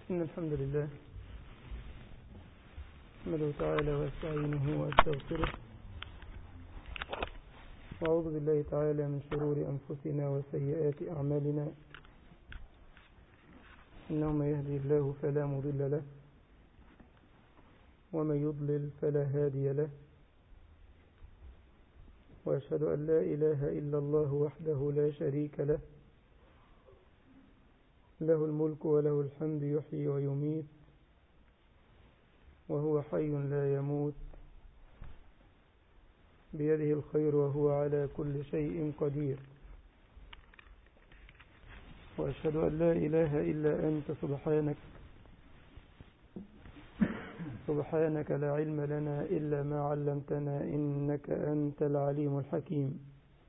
إن الحمد لله نحمده تعالى واستعينه واستغفره وأعوذ بالله تعالى من شرور أنفسنا وسيئات أعمالنا إنه من يهدي الله فلا مضل له ومن يضلل فلا هادي له وأشهد أن لا إله إلا الله وحده لا شريك له له الملك وله الحمد يحيي ويميت وهو حي لا يموت بيده الخير وهو على كل شيء قدير وأشهد أن لا إله إلا أنت سبحانك سبحانك لا علم لنا إلا ما علمتنا إنك أنت العليم الحكيم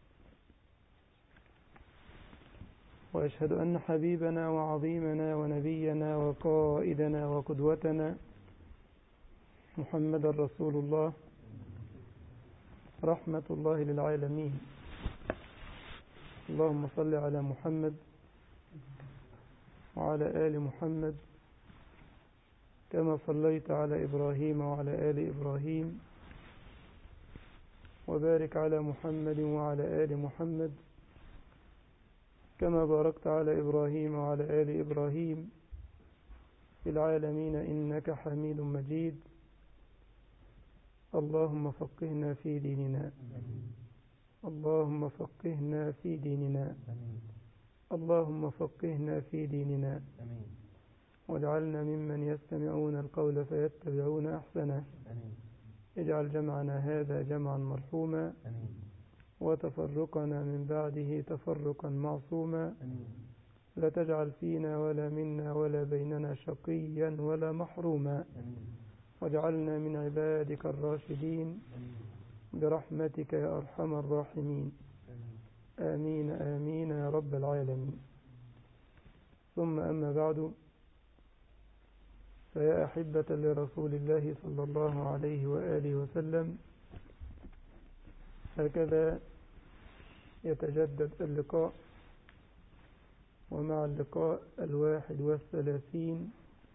وأشهد أن حبيبنا وعظيمنا ونبينا وقائدنا وقدوتنا محمد رسول الله رحمة الله للعالمين اللهم صل على محمد وعلى آل محمد كما صليت على إبراهيم وعلى آل إبراهيم وبارك على محمد وعلى آل محمد كما باركت على إبراهيم وعلى آل إبراهيم في العالمين إنك حميد مجيد اللهم فقهنا في ديننا اللهم فقهنا في ديننا اللهم فقهنا في ديننا واجعلنا ممن يستمعون القول فيتبعون أحسنه اجعل جمعنا هذا جمعا مرحوما وتفرقنا من بعده تفرقا معصوما لا تجعل فينا ولا منا ولا بيننا شقيا ولا محروما واجعلنا من عبادك الراشدين برحمتك يا أرحم الراحمين آمين آمين يا رب العالمين ثم أما بعد فيا أحبة لرسول الله صلى الله عليه وآله وسلم هكذا يتجدد اللقاء ومع اللقاء الواحد والثلاثين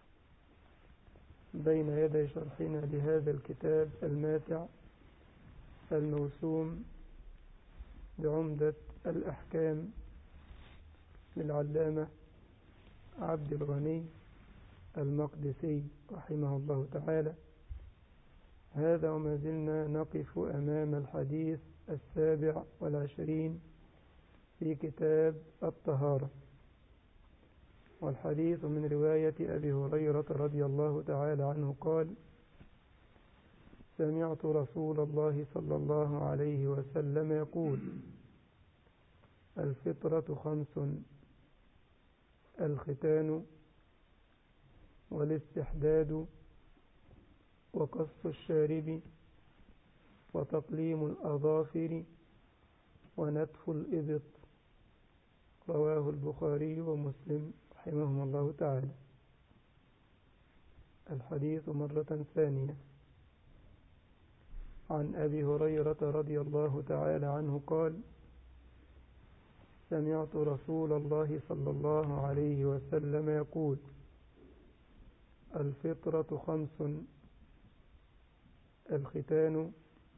بين يدي شرحنا لهذا الكتاب الماتع الموسوم بعمدة الأحكام للعلامة عبد الغني المقدسي رحمه الله تعالى هذا وما زلنا نقف أمام الحديث السابع والعشرين في كتاب الطهارة والحديث من رواية أبي هريرة رضي الله تعالى عنه قال سمعت رسول الله صلى الله عليه وسلم يقول الفطرة خمس الختان والاستحداد وقص الشارب وتقليم الأظافر ونتف الإبط رواه البخاري ومسلم رحمهم الله تعالى الحديث مرة ثانية عن أبي هريرة رضي الله تعالى عنه قال سمعت رسول الله صلى الله عليه وسلم يقول الفطرة خمس الختان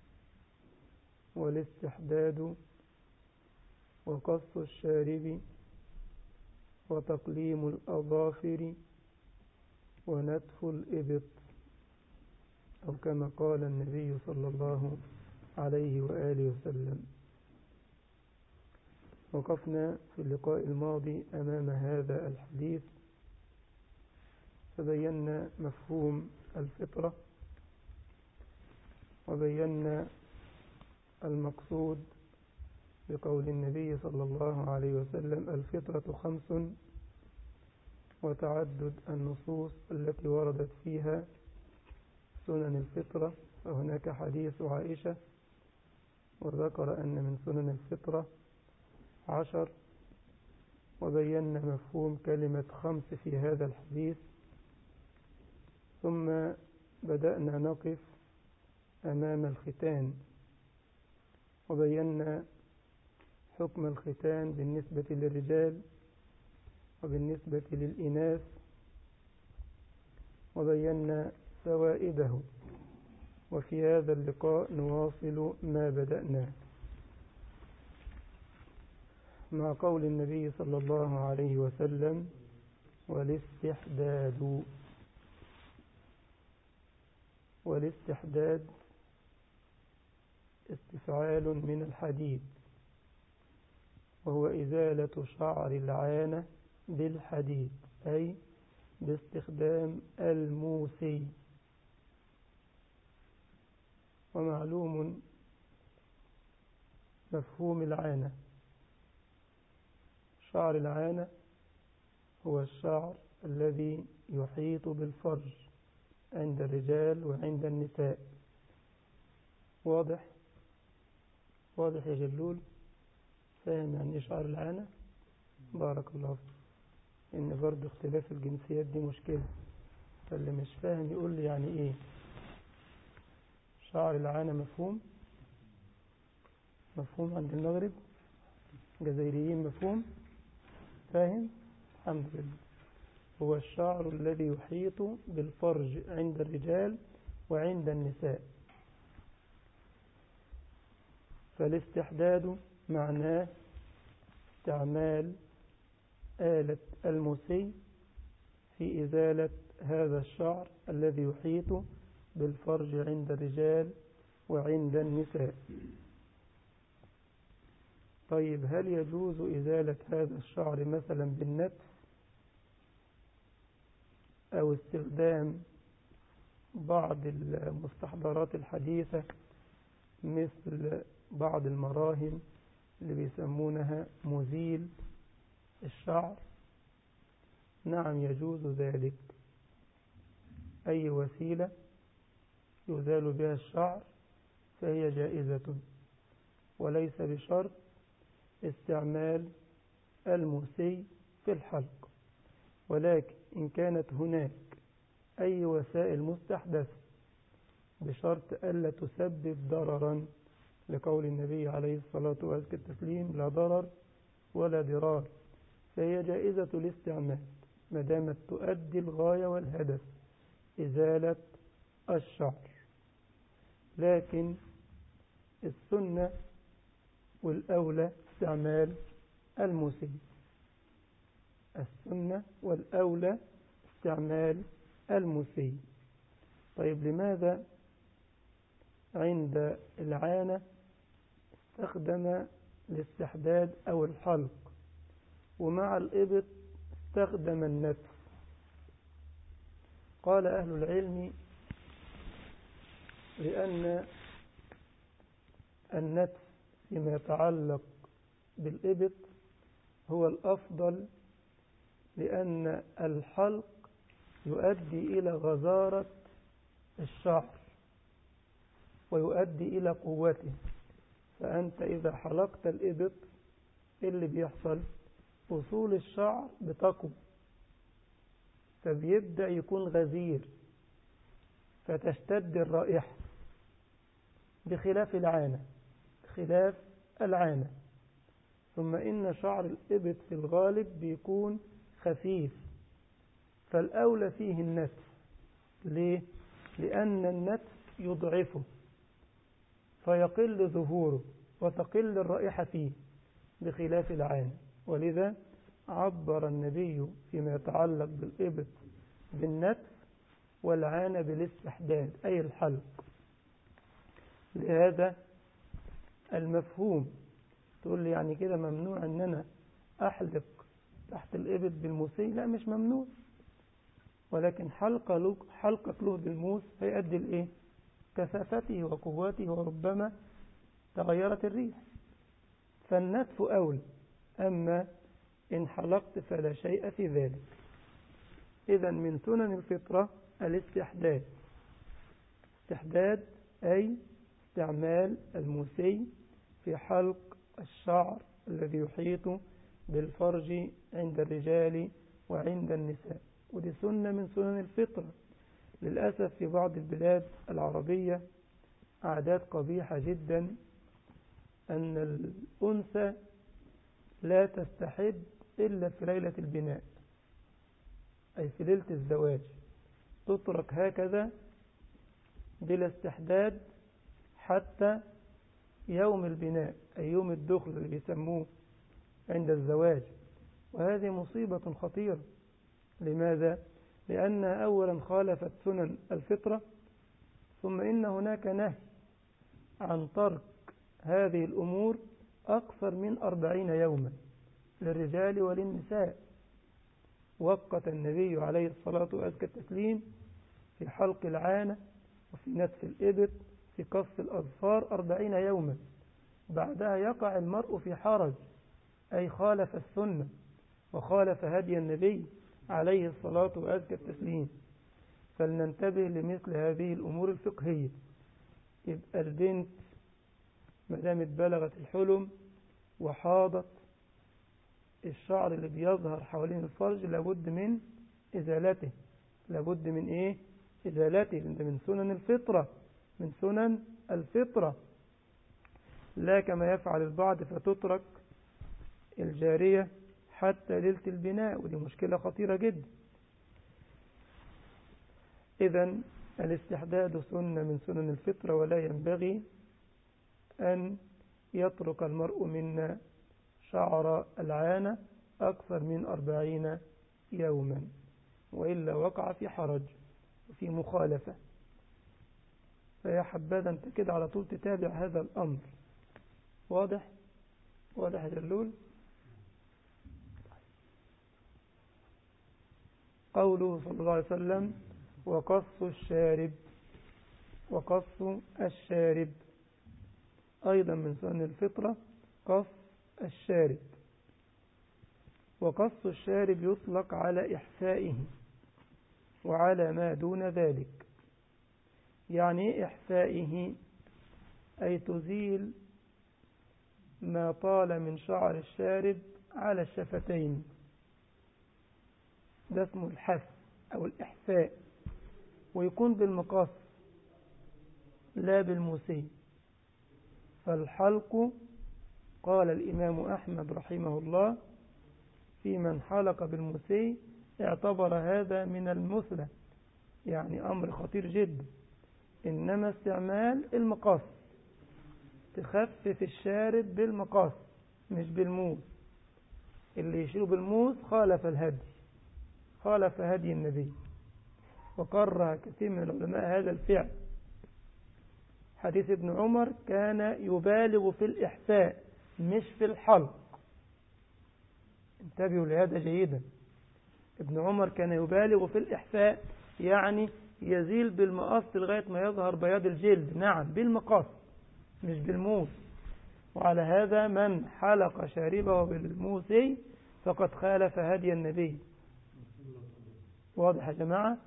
والاستحداد وقص الشارب وتقليم الأظافر ونتف الإبط أو كما قال النبي صلى الله عليه وآله وسلم وقفنا في اللقاء الماضي أمام هذا الحديث فبينا مفهوم الفطرة وبينا المقصود بقول النبي صلى الله عليه وسلم الفطرة خمس وتعدد النصوص التي وردت فيها سنن الفطرة فهناك حديث عائشة وذكر أن من سنن الفطرة عشر وبينا مفهوم كلمة خمس في هذا الحديث ثم بدأنا نقف أمام الختان وبينا حكم الختان بالنسبة للرجال وبالنسبة للإناث وبينا فوائده وفي هذا اللقاء نواصل ما بدأناه مع قول النبي صلى الله عليه وسلم والاستحداد والاستحداد استفعال من الحديد وهو إزالة شعر العانة بالحديد أي باستخدام الموسي ومعلوم مفهوم العانة شعر العانة هو الشعر الذي يحيط بالفرج عند الرجال وعند النساء واضح واضح يا جلول فاهم يعني ايه شعر العانة بارك الله فيك ان برضه اختلاف الجنسيات دي مشكلة فاللي مش فاهم يقول لي يعني ايه شعر العانة مفهوم مفهوم عند المغرب جزائريين مفهوم فاهم الحمد لله هو الشعر الذي يحيط بالفرج عند الرجال وعند النساء فالاستحداد معناه استعمال آلة المسي في إزالة هذا الشعر الذي يحيط بالفرج عند الرجال وعند النساء طيب هل يجوز إزالة هذا الشعر مثلا بالنتف أو استخدام بعض المستحضرات الحديثة مثل بعض المراهم اللي بيسمونها مزيل الشعر نعم يجوز ذلك أي وسيلة يزال بها الشعر فهي جائزة وليس بشرط استعمال المسي في الحلق ولكن إن كانت هناك أي وسائل مستحدثة بشرط ألا تسبب ضررا لقول النبي عليه الصلاة والتسليم لا ضرر ولا ضرار فهي جائزة الاستعمال ما دامت تؤدي الغاية والهدف إزالة الشعر لكن السنة والأولى استعمال المسي السنة والأولى استعمال المسي طيب لماذا عند العانة استخدم الاستحداد أو الحلق ومع الإبط استخدم النتف قال أهل العلم لأن النتف فيما يتعلق بالإبط هو الأفضل لأن الحلق يؤدي إلى غزارة الشعر ويؤدي إلى قوته فأنت إذا حلقت الإبط اللي بيحصل أصول الشعر بتقوى فبيبدأ يكون غزير فتشتد الرائحة بخلاف العانة بخلاف العانة ثم إن شعر الإبط في الغالب بيكون خفيف فالأولى فيه النتف ليه؟ لأن النتف يضعفه فيقل ظهوره وتقل الرائحة فيه بخلاف العانة ولذا عبر النبي فيما يتعلق بالإبط بالنتف والعانة بالاستحداد أي الحلق لهذا المفهوم تقول لي يعني كده ممنوع أن أنا أحلق تحت الإبط بالموسي لا مش ممنوع ولكن حلق له حلقك له بالموس هيؤدي الإيه كثافته وقوته وربما تغيرت الريح فالنتف أولى أما إن حلقت فلا شيء في ذلك إذا من سنن الفطرة الاستحداد استحداد أي استعمال الموسي في حلق الشعر الذي يحيط بالفرج عند الرجال وعند النساء ودي سنة من سنن الفطرة للأسف في بعض البلاد العربية عادات قبيحة جدا أن الأنثى لا تستحد إلا في ليلة البناء أي في ليلة الزواج تترك هكذا بلا استحداد حتى يوم البناء أي يوم الدخل اللي بيسموه عند الزواج وهذه مصيبة خطيرة لماذا؟ لأنها أولا خالفت سنن الفطرة ثم إن هناك نهي عن ترك هذه الأمور أكثر من أربعين يوما للرجال وللنساء وقت النبي عليه الصلاة وأزكى التسليم في حلق العانة وفي نتف الإبط في قص الأظفار أربعين يوما بعدها يقع المرء في حرج أي خالف السنة وخالف هدي النبي عليه الصلاة وأزكى التسليم فلننتبه لمثل هذه الأمور الفقهية يبقى البنت مدامت بلغت الحلم وحاضت الشعر اللي بيظهر حوالين الفرج لابد من إزالته لابد من إيه إزالته ده من سنن الفطرة من سنن الفطرة لا كما يفعل البعض فتترك الجارية حتى ليلة البناء ودي مشكلة خطيرة جدا إذا الاستحداد سنة من سنن الفطرة ولا ينبغي أن يترك المرء منا شعر العانة أكثر من أربعين يوما وإلا وقع في حرج وفي مخالفة فيا حبذا أنت كده على طول تتابع هذا الأمر واضح واضح يا جلول قوله صلى الله عليه وسلم وقص الشارب وقص الشارب أيضا من سنن الفطرة قص الشارب وقص الشارب يطلق على إحسائه وعلى ما دون ذلك يعني إحسائه أي تزيل ما طال من شعر الشارب على الشفتين ده اسمه الحس أو الإحساء ويكون بالمقص لا بالموسي فالحلق قال الإمام أحمد رحمه الله في من حلق بالمسي اعتبر هذا من المثلى يعني أمر خطير جدا إنما استعمال المقص تخفف الشارب بالمقص مش بالموس اللي يشيله بالموس خالف الهدي خالف هدي النبي وكره كثير من العلماء هذا الفعل حديث ابن عمر كان يبالغ في الإحساء مش في الحلق انتبهوا لهذا جيدا ابن عمر كان يبالغ في الإحساء يعني يزيل بالمقص لغاية ما يظهر بياض الجلد نعم بالمقص مش بالموس وعلى هذا من حلق شاربه بالموسي فقد خالف هدي النبي واضح يا جماعة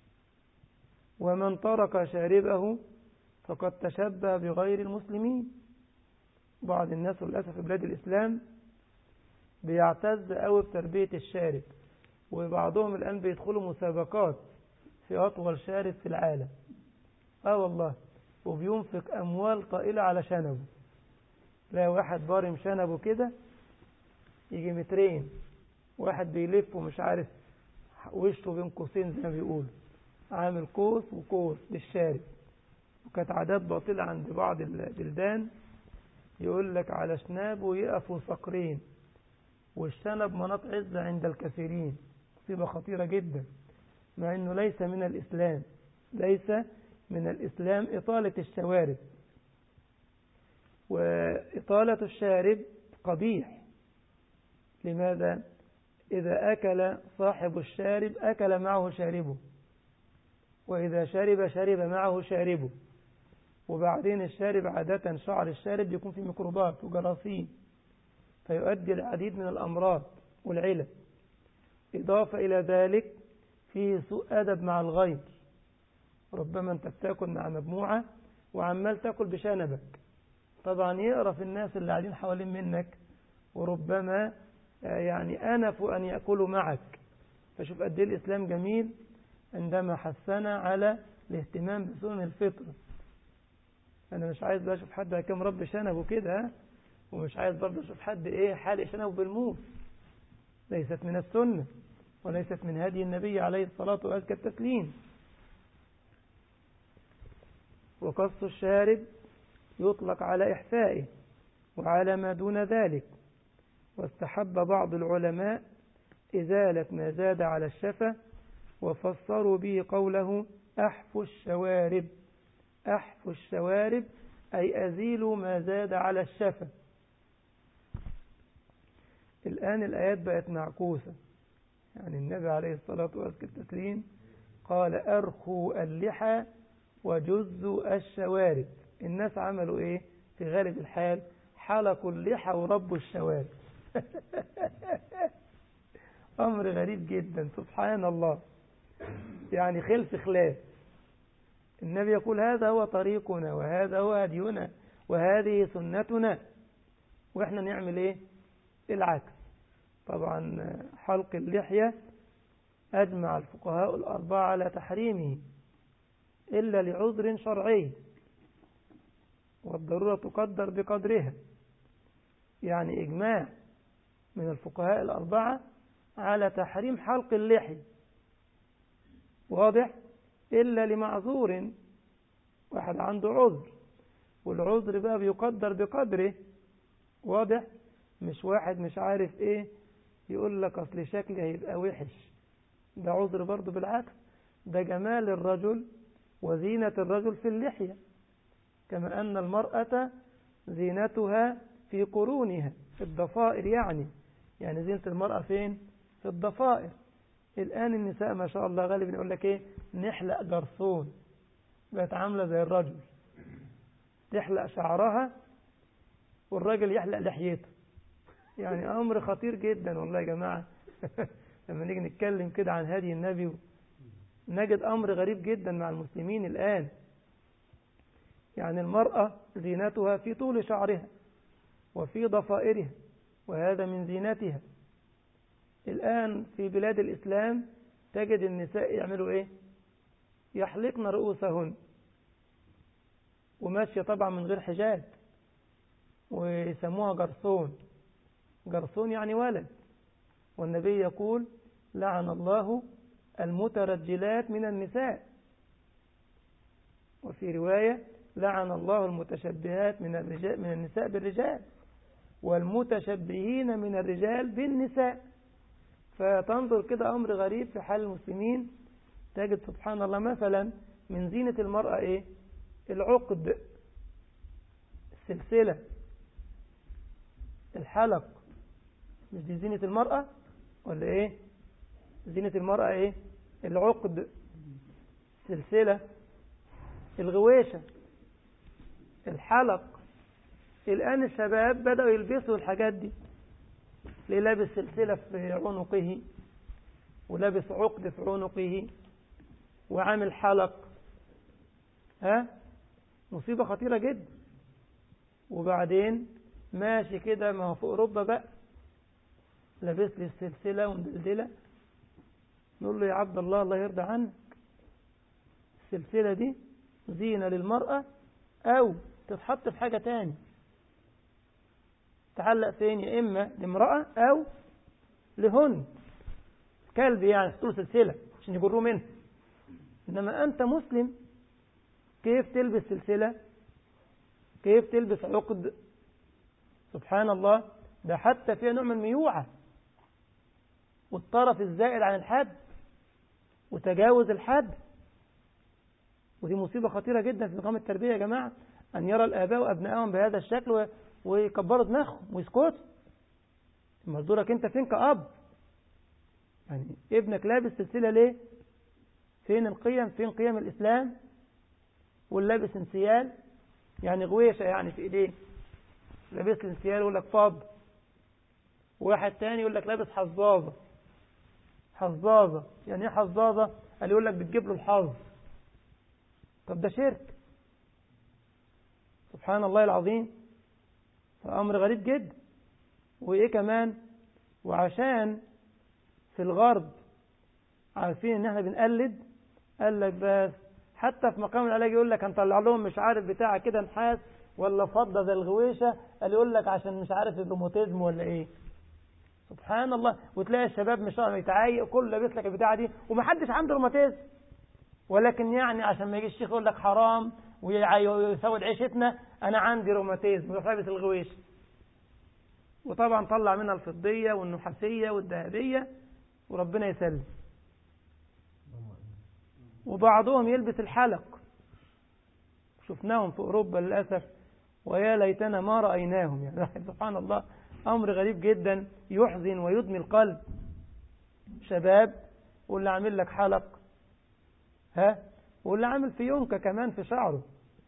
ومن ترك شاربه فقد تشبه بغير المسلمين بعض الناس للأسف في بلاد الإسلام بيعتز قوي بتربية الشارب وبعضهم الآن بيدخلوا مسابقات في أطول شارب في العالم آه والله وبينفق أموال طائلة على شنبه لا واحد بارم شنبه كده يجي مترين واحد بيلف ومش عارف وشه بين قوسين زي ما بيقولوا عامل قوس وقوس للشارب وكانت عادات باطلة عند بعض البلدان يقول لك على شنابه يقفوا صقرين والشنب مناط عزة عند الكثيرين مصيبة خطيرة جدا مع أنه ليس من الإسلام ليس من الإسلام إطالة الشوارب وإطالة الشارب قبيح لماذا؟ إذا أكل صاحب الشارب أكل معه شاربه وإذا شرب شرب معه شاربه وبعدين الشارب عادة شعر الشارب يكون فيه ميكروبات وجراثيم فيؤدي العديد من الأمراض والعلل إضافة إلى ذلك فيه سوء أدب مع الغير ربما أنت بتاكل مع مجموعة وعمال تاكل بشنبك طبعا يقرف الناس اللي قاعدين حوالين منك وربما يعني أنفوا أن يأكلوا معك فشوف قد ايه الإسلام جميل عندما حثنا على الاهتمام بسنن الفطرة أنا مش عايز بقى أشوف حد كم رب شنبه كده ومش عايز برضه أشوف حد إيه حالق شنبه بالموس ليست من السنة وليست من هدي النبي عليه الصلاة وأزكى التسليم وقص الشارب يطلق على إحفائه وعلى ما دون ذلك واستحب بعض العلماء إزالة ما زاد على الشفة وفسروا به قوله أحف الشوارب أحف الشوارب أي أزيل ما زاد على الشفة الآن الآيات بقت معكوسة يعني النبي عليه الصلاة والتسليم قال أرخوا اللحى وجزوا الشوارب الناس عملوا إيه في غالب الحال حلقوا اللحى وربوا الشوارب أمر غريب جدا سبحان الله يعني خلف خلاف النبي يقول هذا هو طريقنا وهذا هو هدينا وهذه سنتنا وإحنا نعمل إيه العكس طبعا حلق اللحية أجمع الفقهاء الأربعة على تحريمه إلا لعذر شرعي والضرورة تقدر بقدرها يعني إجماع من الفقهاء الأربعة على تحريم حلق اللحية واضح إلا لمعذور واحد عنده عذر والعذر بقى بيقدر بقدره واضح مش واحد مش عارف ايه يقول لك اصل شكلي هيبقى وحش ده عذر برضه بالعكس ده جمال الرجل وزينة الرجل في اللحية كما أن المرأة زينتها في قرونها في الضفائر يعني يعني زينة المرأة فين في الضفائر الآن النساء ما شاء الله غالبا يقول لك ايه نحلق جرثون بقت عاملة زي الرجل تحلق شعرها والراجل يحلق لحيته يعني أمر خطير جدا والله يا جماعة لما نيجي نتكلم كده عن هدي النبي نجد أمر غريب جدا مع المسلمين الآن يعني المرأة زينتها في طول شعرها وفي ضفائرها وهذا من زينتها الآن في بلاد الإسلام تجد النساء يعملوا إيه يحلقن رؤوسهن وماشية طبعا من غير حجاب ويسموها جرثون جرثون يعني ولد والنبي يقول لعن الله المترجلات من النساء وفي رواية لعن الله المتشبهات من الرجال من النساء بالرجال والمتشبهين من الرجال بالنساء فتنظر كده أمر غريب في حال المسلمين تجد سبحان الله مثلا من زينة المرأة إيه العقد السلسلة الحلق مش دي زينة المرأة ولا إيه زينة المرأة إيه العقد السلسلة الغويشة الحلق الآن الشباب بدأوا يلبسوا الحاجات دي اللي لابس سلسلة في عنقه ولابس عقد في عنقه وعامل حلق ها مصيبة خطيرة جدا وبعدين ماشي كده ما هو في أوروبا بقى لابس لي السلسلة ومدلدلة نقول له يا عبد الله الله يرضى عنك السلسلة دي زينة للمرأة أو تتحط في حاجة تاني تعلق فين يا إما لامرأة أو لهن كلب يعني تقول سلسلة عشان يجروه منه إنما أنت مسلم كيف تلبس سلسلة كيف تلبس عقد سبحان الله ده حتى فيها نوع من الميوعة والطرف الزائد عن الحد وتجاوز الحد ودي مصيبة خطيرة جدا في نظام التربية يا جماعة أن يرى الآباء أبنائهم بهذا الشكل ويكبروا دماغهم ويسكتوا مصدورك أنت فين كأب يعني ابنك لابس سلسلة ليه فين القيم فين قيم الإسلام واللابس انسيال يعني غويشة يعني في إيديه لابس انسيال يقول لك فاض واحد تاني يقول لك لابس حظاظة حظاظة يعني ايه حظاظة قال يقول لك بتجيب له الحظ طب ده شرك سبحان الله العظيم فأمر غريب جدا وإيه كمان وعشان في الغرب عارفين إن إحنا بنقلد قال لك بس حتى في مقام العلاج يقول لك هنطلع لهم مش عارف بتاع كده نحاس ولا فضة زي الغويشة قال يقول لك عشان مش عارف الروماتيزم ولا إيه سبحان الله وتلاقي الشباب مش عارف يتعايق كله لابس لك البتاعة دي ومحدش عنده روماتيزم ولكن يعني عشان ما يجي الشيخ يقول لك حرام ويسود عيشتنا أنا عندي روماتيزم ويروح لابس الغويش وطبعا طلع منها الفضية والنحاسية والذهبية وربنا يسلم وبعضهم يلبس الحلق شفناهم في أوروبا للأسف ويا ليتنا ما رأيناهم يعني سبحان الله أمر غريب جدا يحزن ويدمي القلب شباب واللي عامل لك حلق ها واللي عامل فيونكة كمان في شعره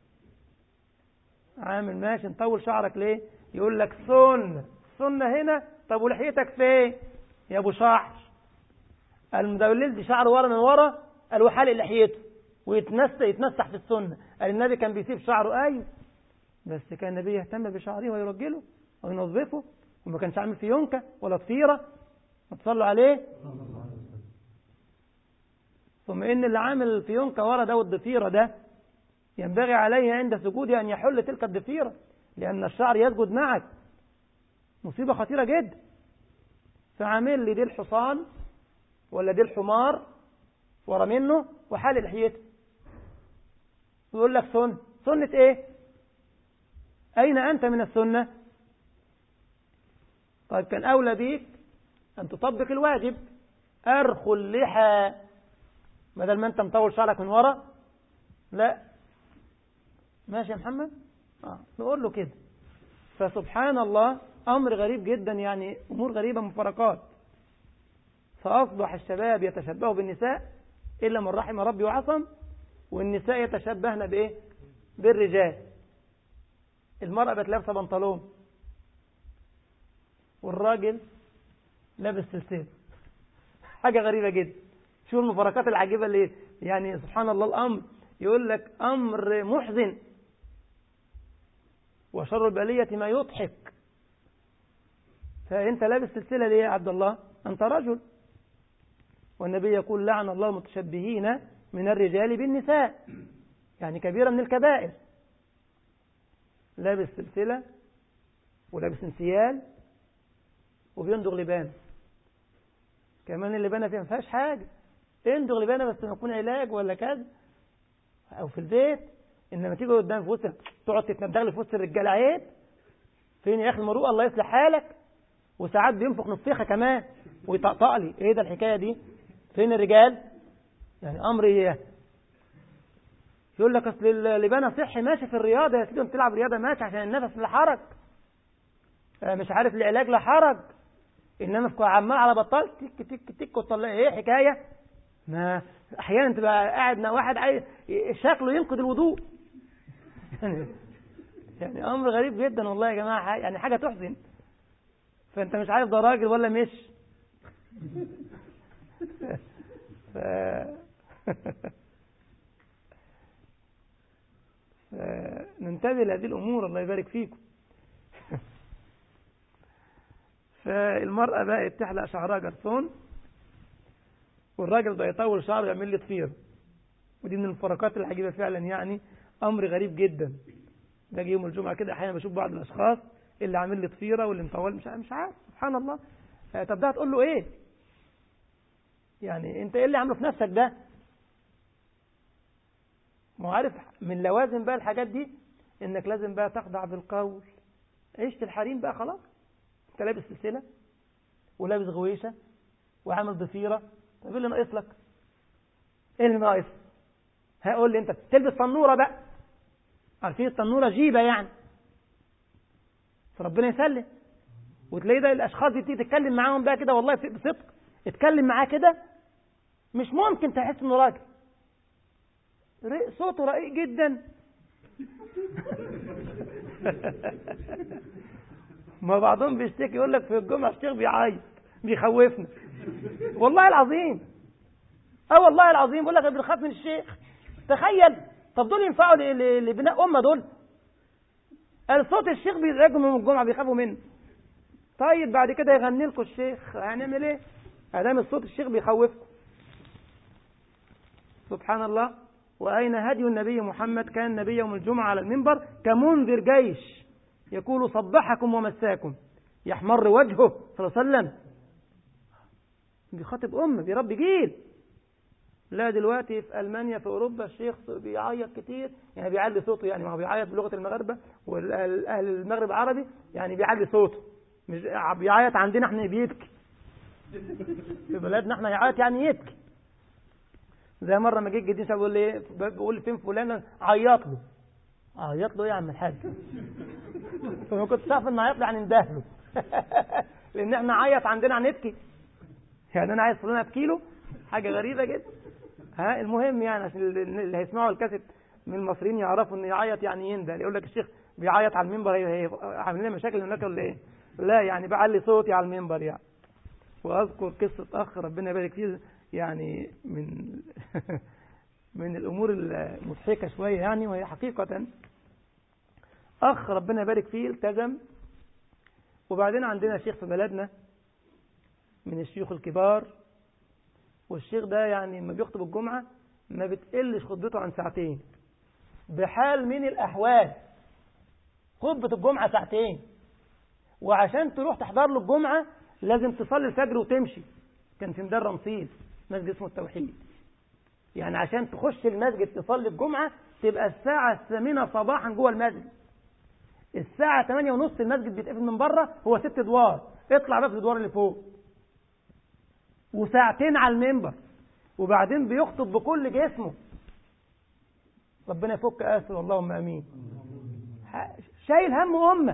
عامل ماشي نطول شعرك ليه يقول لك سنة سنة هنا طب ولحيتك فين يا ابو شعر المدلل دي شعره ورا من ورا قال وحالق لحيته ويتنسى يتنسح في السنة قال النبي كان بيسيب شعره ايوه بس كان النبي يهتم بشعره ويرجله وينظفه وما كانش عامل فيونكة ولا ضفيرة ما تصلوا عليه ثم ان اللي عامل الفيونكة ورا ده والضفيرة ده ينبغي عليه عند سجوده أن يحل تلك الضفيرة لأن الشعر يسجد معك مصيبة خطيرة جدا فعامل لي دي الحصان ولا دي الحمار ورا منه وحال لحيته ويقول لك سنة سنة ايه أين أنت من السنة طيب كان أولى بيك أن تطبق الواجب أرخو اللحى بدل ما أنت مطول شعرك من ورا لا ماشي يا محمد آه. نقول له كده فسبحان الله أمر غريب جدا يعني أمور غريبة مفارقات فأصبح الشباب يتشبهوا بالنساء إلا من رحم ربي وعصم والنساء يتشبهن بإيه بالرجال المرأة بقت لابسة بنطلون والراجل لابس سلسلة حاجة غريبة جدا شو المفارقات العجيبة اللي يعني سبحان الله الأمر يقول لك أمر محزن وشر البلية ما يضحك فأنت لابس سلسلة ليه يا عبد الله أنت رجل والنبي يقول لعن الله المتشبهين من الرجال بالنساء يعني كبيرة من الكبائر لابس سلسلة ولابس انسيال وبيندغ لبانة كمان اللبانة فيها ما فيهاش حاجة اندغ لبانة بس ما يكون علاج ولا كذا أو في البيت إنما تيجي قدام في وسط تقعد تتندغل في وسط الرجالة عيب فين يا أخي المروءة الله يصلح حالك وساعات بينفخ نفيخة كمان ويطقطق لي إيه ده الحكاية دي فين الرجال يعني أمر إيه يقول لك أصل اللبانة صحي ماشي في الرياضة يا سيدي تلعب رياضة ماشي عشان النفس لا حرج مش عارف العلاج لا حرج إنما في عمال على بطال تك تك تك وتطلع إيه حكاية ما أحيانا تبقى قاعد مع واحد عايز شكله ينقض الوضوء يعني يعني أمر غريب جدا والله يا جماعة يعني حاجة تحزن فأنت مش عارف ده راجل ولا مش ف... فننتبه لهذه الأمور الله يبارك فيكم فالمرأة بقت تحلق شعرها جرسون والراجل ده يطول شعره يعمل لي ضفير ودي من الفرقات العجيبة فعلا يعني أمر غريب جدا باجي يوم الجمعة كده أحيانا بشوف بعض الأشخاص اللي عامل لي ضفيرة واللي مطول مش مش عارف سبحان الله طب ده هتقول له إيه؟ يعني أنت إيه اللي عامله في نفسك ده؟ ما عارف من لوازم بقى الحاجات دي إنك لازم بقى تخضع بالقول عيشة الحريم بقى خلاص أنت لابس سلسلة ولابس غويشة وعامل ضفيرة طب ايه اللي ناقص لك ايه اللي ناقص هقول لي انت تلبس تنوره بقى عارفين التنوره جيبه يعني فربنا يسلم وتلاقي ده الاشخاص دي تيجي تتكلم معاهم بقى كده والله بصدق اتكلم معاه كده مش ممكن تحس انه راجل صوته رقيق جدا ما بعضهم بيشتكي يقول لك في الجمعه الشيخ بيعيط بيخوفنا والله العظيم اه والله العظيم بقول لك بنخاف من الشيخ تخيل طب دول ينفعوا لبناء امه دول الصوت الشيخ بيزعجهم يوم الجمعه بيخافوا منه طيب بعد كده يغني لكم الشيخ هنعمل ايه ادام الصوت الشيخ بيخوفكم سبحان الله واين هدي النبي محمد كان النبي يوم الجمعه على المنبر كمنذر جيش يقول صبحكم ومساكم يحمر وجهه صلى الله عليه وسلم بيخاطب أم بيربي جيل لا دلوقتي في المانيا في اوروبا الشيخ بيعيط كتير يعني بيعلي صوته يعني ما هو بيعيط بلغه المغاربه والاهل المغرب عربي يعني بيعلي صوته مش بيعيط عندنا احنا بيبكي في بلادنا احنا يعيط يعني يبكي زي مره ما جه الجديد بيقول لي بيقول لي فين فلان عيط له عيط له ايه يا عم الحاج فما كنتش عارف ان عيط له يعني اندهله لان احنا عيط عندنا هنبكي يعني انا عايز فلان ابكي له حاجه غريبه جدا ها المهم يعني عشان اللي هيسمعوا الكاسيت من المصريين يعرفوا ان يعيط يعني ينده يقول لك الشيخ بيعيط على المنبر هي عامل لنا مشاكل هناك ولا ايه؟ لا يعني بعلي صوتي على المنبر يعني واذكر قصه اخ ربنا يبارك فيه يعني من من الامور المضحكه شويه يعني وهي حقيقه اخ ربنا يبارك فيه التزم وبعدين عندنا شيخ في بلدنا من الشيوخ الكبار والشيخ ده يعني لما بيخطب الجمعة ما بتقلش خطبته عن ساعتين بحال من الأحوال خطبة الجمعة ساعتين وعشان تروح تحضر له الجمعة لازم تصلي الفجر وتمشي كان في مدار رمسيس مسجد اسمه التوحيد يعني عشان تخش المسجد تصلي الجمعة تبقى الساعة الثامنة صباحا جوه المسجد الساعة 8 ونص المسجد بيتقفل من بره هو ست ادوار اطلع بقى في الادوار اللي فوق وساعتين على المنبر وبعدين بيخطب بكل جسمه ربنا يفك اسر اللهم امين شايل هم امه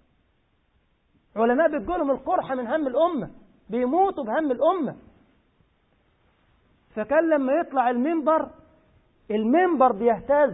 علماء بيجولهم القرحة من هم الأمة بيموتوا بهم الأمة فكان لما يطلع المنبر المنبر بيهتز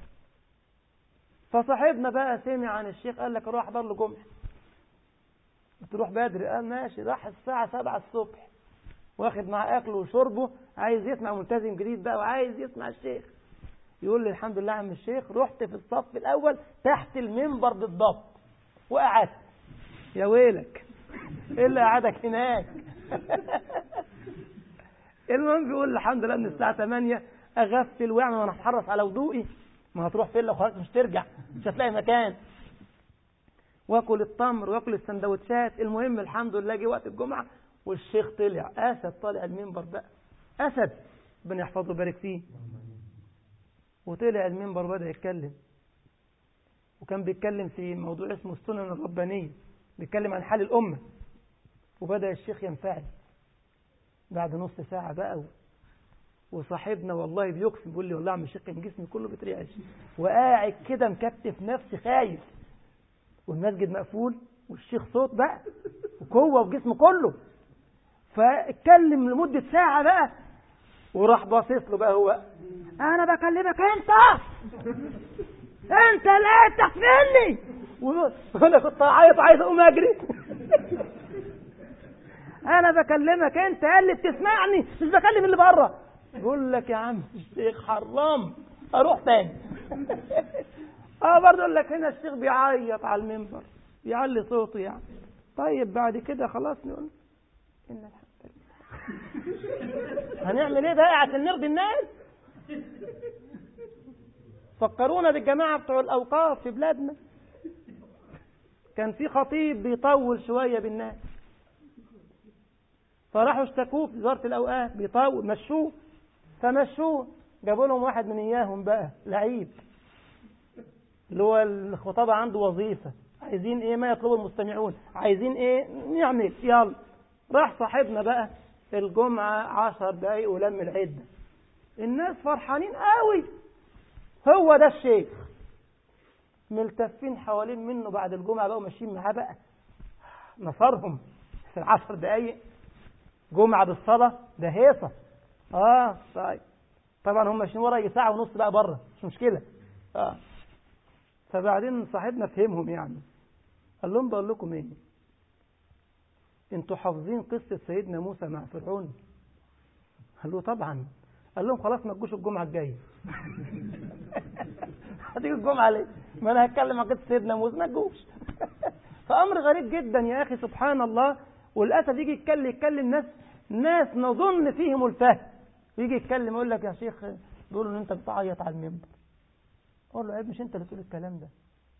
فصاحبنا بقى سمع عن الشيخ قال لك اروح احضر له جمعه تروح بدري قال ماشي راح الساعة سبعة الصبح واخد معاه أكله وشربه عايز يسمع ملتزم جديد بقى وعايز يسمع الشيخ يقول لي الحمد لله عم الشيخ رحت في الصف الأول تحت المنبر بالضبط وقعدت يا ويلك ايه اللي قعدك هناك المهم بيقول الحمد لله من الساعة 8 أغفل وأعمل وأنا أتحرص على وضوئي ما هتروح فين لو خلاص مش ترجع مش هتلاقي مكان واكل التمر واكل السندوتشات المهم الحمد لله جه وقت الجمعة والشيخ طلع أسد طالع المنبر بقى أسد ربنا يحفظه ويبارك فيه وطلع المنبر بدأ يتكلم وكان بيتكلم في موضوع اسمه السنن الربانية بيتكلم عن حال الأمة وبدأ الشيخ ينفعل بعد نص ساعة بقى وصاحبنا والله بيقسم بيقول لي والله عم الشيخ كان جسمي كله بيترعش وقاعد كده مكتف نفسي خايف والمسجد مقفول والشيخ صوت بقى وقوه وجسمه كله فاتكلم لمدة ساعة بقى وراح باصص له بقى هو انا بكلمك انت انت لا تغفلني وانا كنت عايز عايز اقوم اجري انا بكلمك انت اللي بتسمعني مش بكلم اللي بره يقول لك يا عم الشيخ حرام اروح تاني اه برضه يقول لك هنا الشيخ بيعيط على المنبر بيعلي صوته يعني طيب بعد كده خلاص نقول ان الحمد لله هنعمل ايه بقى عشان نرضي الناس فكرونا بالجماعه بتوع الاوقاف في بلادنا كان في خطيب بيطول شويه بالناس فراحوا اشتكوه في وزاره الاوقاف بيطول مشوه فمشوه جابوا لهم واحد من اياهم بقى لعيب اللي هو الخطابة عنده وظيفة عايزين ايه ما يطلبه المستمعون عايزين ايه نعمل يلا راح صاحبنا بقى الجمعة عشر دقايق ولم العدة الناس فرحانين قوي هو ده الشيخ ملتفين حوالين منه بعد الجمعة بقى وماشيين معاه بقى نصرهم في العشر دقايق جمعة بالصلاة ده هيصة اه طيب طبعا هم ماشيين ورا ساعة ونص بقى بره مش مشكلة اه فبعدين صاحبنا فهمهم يعني قال لهم بقول لكم ايه انتوا حافظين قصة سيدنا موسى مع فرعون قال له طبعا قال لهم خلاص ما تجوش الجمعة الجاية هتيجي الجمعة ليه ما انا هتكلم عن قصة سيدنا موسى ما تجوش فأمر غريب جدا يا أخي سبحان الله وللأسف يجي يتكلم يتكلم ناس ناس نظن فيهم الفهم يجي يتكلم يقول لك يا شيخ بيقولوا ان انت بتعيط على المنبر اقول له عيب مش انت اللي تقول الكلام ده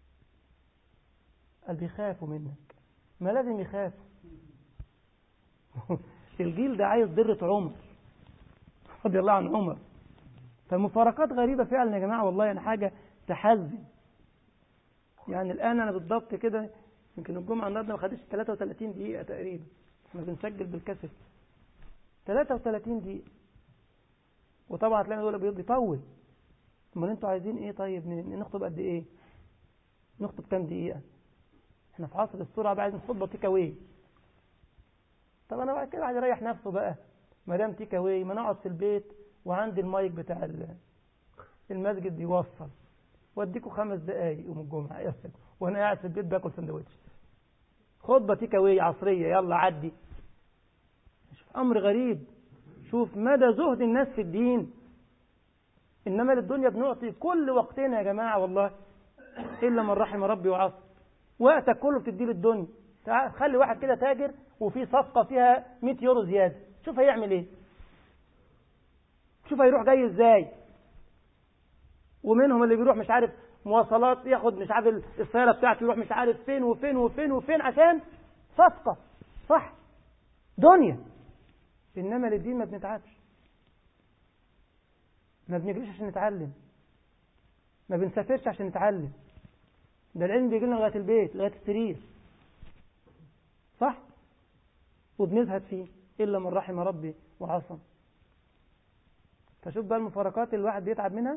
قال بيخافوا منك ما لازم يخافوا الجيل ده عايز ضرة عمر رضي الله عن عمر فمفارقات غريبة فعلا يا جماعة والله يعني حاجة تحزن يعني الآن أنا بالضبط كده يمكن الجمعة النهاردة ما خدتش 33 دقيقة تقريبا احنا بنسجل بالكاسيت 33 دقيقة وطبعا هتلاقي دول بيقول بيطول امال انتوا عايزين ايه طيب نخطب قد ايه نخطب كام دقيقة احنا في عصر السرعة بقى عايزين خطبة تيك اواي طب انا بعد كده عايز اريح نفسه بقى ما دام تيك اواي ما نقعد في البيت وعندي المايك بتاع المسجد يوصل واديكوا خمس دقايق يوم الجمعة يا سلام وانا قاعد في البيت باكل سندوتش خطبة تيك اواي عصرية يلا عدي شوف امر غريب شوف مدى زهد الناس في الدين انما للدنيا بنعطي كل وقتنا يا جماعة والله الا من رحم ربي وعصر وقتك كله بتديه للدنيا خلي واحد كده تاجر وفي صفقة فيها 100 يورو زيادة شوف هيعمل ايه شوف هيروح جاي ازاي ومنهم اللي بيروح مش عارف مواصلات ياخد مش عارف السيارة بتاعته يروح مش عارف فين وفين وفين وفين عشان صفقة صح دنيا إنما للدين ما بنتعبش ما بنجريش عشان نتعلم ما بنسافرش عشان نتعلم ده العلم بيجي لنا لغاية البيت لغاية السرير صح وبنزهد فيه إلا من رحم ربي وعصم فشوف بقى المفارقات اللي الواحد بيتعب منها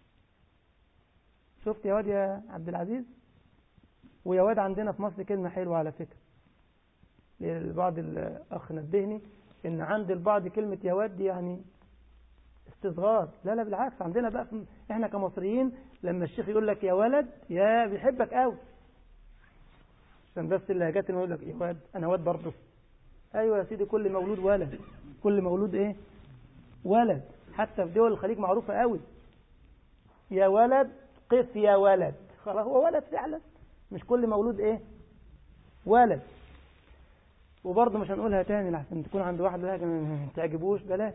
شفت يا واد يا عبد العزيز ويا واد عندنا في مصر كلمة حلوة على فكرة البعض الأخ نبهني إن عند البعض كلمة يا واد يعني استصغار لا لا بالعكس عندنا بقى في احنا كمصريين لما الشيخ يقول لك يا ولد يا بيحبك قوي عشان بس اللهجات اللي يقول لك يا واد انا واد برضه ايوه يا سيدي كل مولود ولد كل مولود ايه ولد حتى في دول الخليج معروفه قوي يا ولد قف يا ولد خلاص هو ولد فعلا مش كل مولود ايه ولد وبرضه مش هنقولها تاني لحسن تكون عند واحد لهجه ما تعجبوش بلاش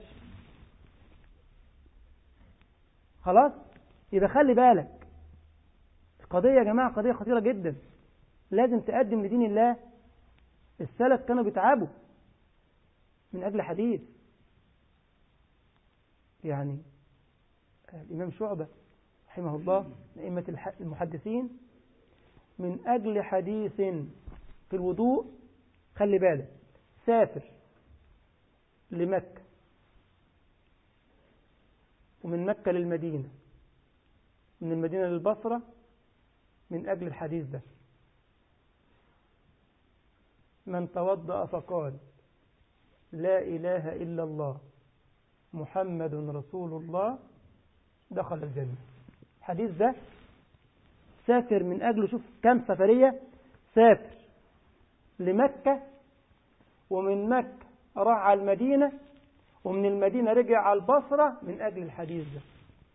خلاص يبقى خلي بالك القضية يا جماعة قضية خطيرة جدا لازم تقدم لدين الله السلف كانوا بيتعبوا من أجل حديث يعني الإمام شعبة رحمه الله من أئمة المحدثين من أجل حديث في الوضوء خلي بالك سافر لمكة ومن مكة للمدينة من المدينة للبصرة من أجل الحديث ده من توضأ فقال لا إله إلا الله محمد رسول الله دخل الجنة الحديث ده سافر من أجله شوف كم سفرية سافر لمكة ومن مكة راح على المدينة ومن المدينة رجع على البصرة من أجل الحديث ده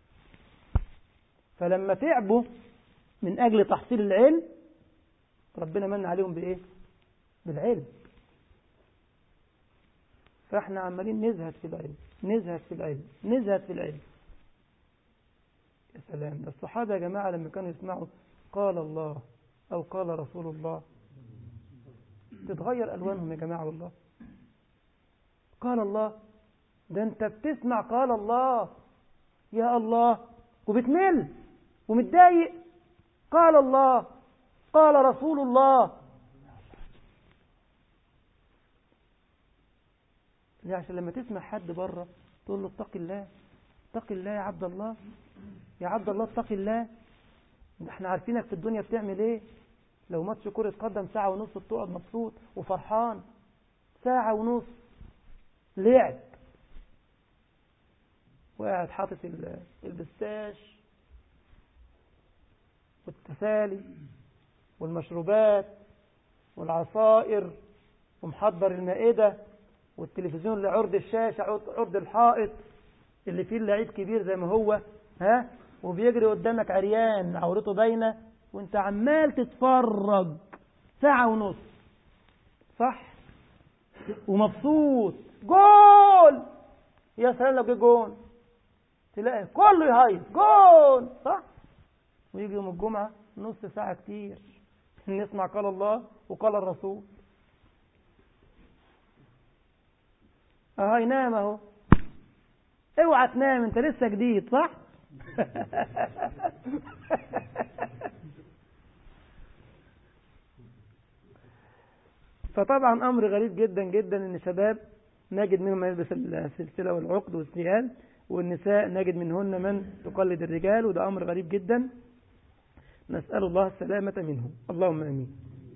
فلما تعبوا من أجل تحصيل العلم ربنا من عليهم بإيه بالعلم فاحنا عمالين نزهد في العلم نزهد في العلم نزهد في العلم يا سلام ده الصحابة يا جماعة لما كانوا يسمعوا قال الله أو قال رسول الله تتغير ألوانهم يا جماعة والله قال الله ده انت بتسمع قال الله يا الله وبتمل ومتضايق قال الله قال رسول الله ليه عشان لما تسمع حد بره تقول له اتق الله اتق الله يا عبد الله يا عبد الله اتق الله ده احنا عارفينك في الدنيا بتعمل ايه لو ماتش كرة قدم ساعة ونص بتقعد مبسوط وفرحان ساعة ونص لعب وقاعد حاطط البستاش والتسالي والمشروبات والعصائر ومحضر المائدة والتلفزيون اللي عرض الشاشة عرض الحائط اللي فيه اللعيب كبير زي ما هو ها وبيجري قدامك عريان عورته باينة وانت عمال تتفرج ساعة ونص صح ومبسوط جول يا سلام لو جه جول تلاقي كله يهيص جول صح ويجي يوم الجمعة نص ساعة كتير نسمع قال الله وقال الرسول اه ينام اهو اوعى اوعى تنام انت لسه جديد صح فطبعا امر غريب جدا جدا ان شباب نجد منهم من يلبس السلسله والعقد والسيال والنساء نجد منهن من تقلد الرجال وده امر غريب جدا نسال الله السلامه منه اللهم امين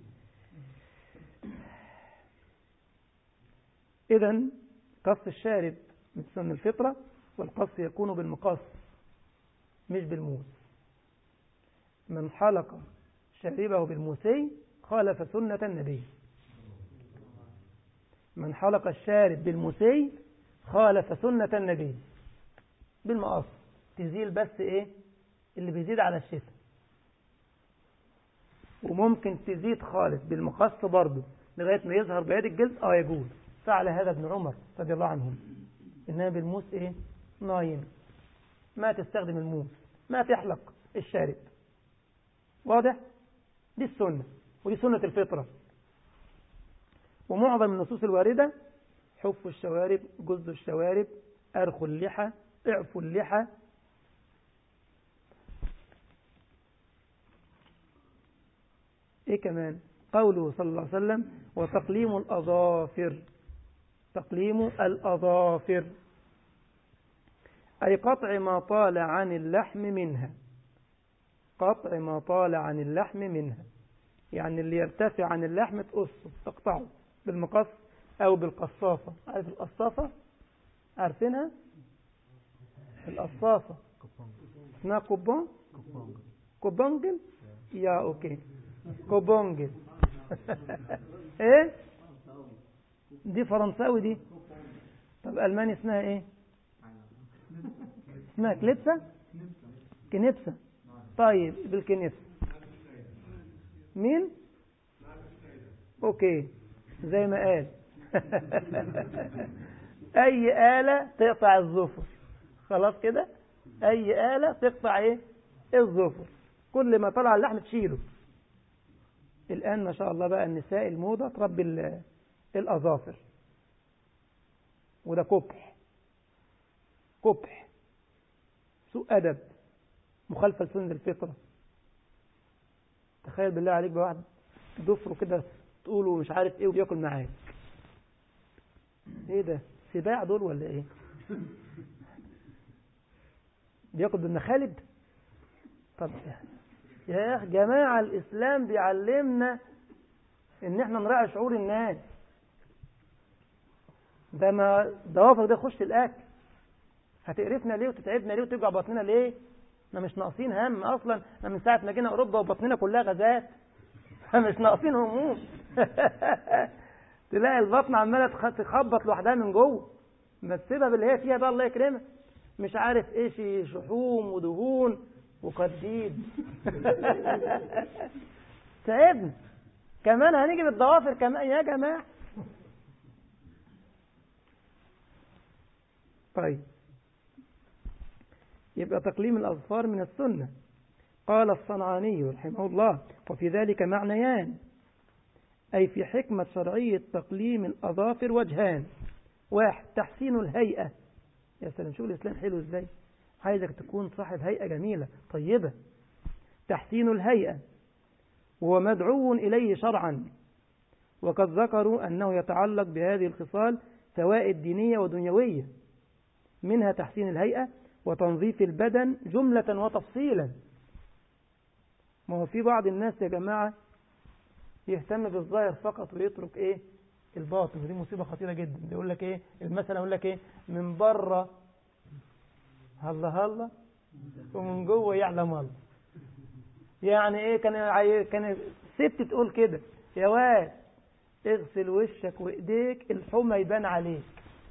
اذا قص الشارب من سن الفطره والقص يكون بالمقص مش بالموس من حلق شاربه بالموسي خالف سنه النبي من حلق الشارب بالمسي خالف سنة النبي بالمقص تزيل بس ايه اللي بيزيد على الشتاء وممكن تزيد خالص بالمقص برضه لغاية ما يظهر بيد الجلد اه يجوز فعل هذا ابن عمر رضي الله عنهم انما بالموس ايه نايم ما تستخدم الموس ما تحلق الشارب واضح دي السنة ودي سنة الفطرة ومعظم النصوص الواردة حف الشوارب جز الشوارب أرخوا اللحى اعفوا اللحى ايه كمان قوله صلى الله عليه وسلم وتقليم الأظافر تقليم الأظافر أي قطع ما طال عن اللحم منها قطع ما طال عن اللحم منها يعني اللي يرتفع عن اللحم تقصه تقطعه بالمقص أو بالقصافة عارف القصافة عارفينها القصافة اسمها كوبون كوبونجل يا أوكي كوبونجل ايه دي فرنساوي دي طب ألماني اسمها ايه اسمها كليبسة كنبسة طيب بالكنبسة مين اوكي زي ما قال اي آلة تقطع الظفر خلاص كده اي آلة تقطع ايه الظفر كل ما طلع اللحم تشيله الآن ما شاء الله بقى النساء الموضة تربي الأظافر وده كبح كبح سوء أدب مخالفة لسنة الفطرة تخيل بالله عليك بواحد ضفره كده تقوله مش عارف ايه وبياكل معاك ايه ده سباع دول ولا ايه بياكل بالمخالب طب يا اخي جماعة الاسلام بيعلمنا ان احنا نراعي شعور الناس ده ما ضوافرك ده خش الاكل هتقرفنا ليه وتتعبنا ليه وتوجع بطننا ليه ما مش ناقصين هم اصلا ما من ساعه ما جينا اوروبا وبطننا كلها غازات مش ناقصين هموم تلاقي البطن عماله تخبط لوحدها من جوه ما تسيبها باللي هي فيها بقى الله يكرمك مش عارف ايش شحوم ودهون وقديد تعبنا كمان هنيجي بالضوافر كمان يا جماعه طيب يبقى تقليم الأظفار من السنة قال الصنعاني رحمه الله وفي ذلك معنيان أي في حكمة شرعية تقليم الأظافر وجهان واحد تحسين الهيئة يا سلام شوف الإسلام حلو إزاي عايزك تكون صاحب هيئة جميلة طيبة تحسين الهيئة وهو مدعو إليه شرعا وقد ذكروا أنه يتعلق بهذه الخصال فوائد دينية ودنيوية منها تحسين الهيئة وتنظيف البدن جملة وتفصيلا ما هو في بعض الناس يا جماعة يهتم بالظاهر فقط ويترك ايه الباطن ودي مصيبة خطيرة جدا يقول لك ايه المثل يقول لك ايه من بره هلا هلا ومن جوه يعلم الله يعني ايه كان عاي... كان ست تقول كده يا واد اغسل وشك وايديك الحمى يبان عليك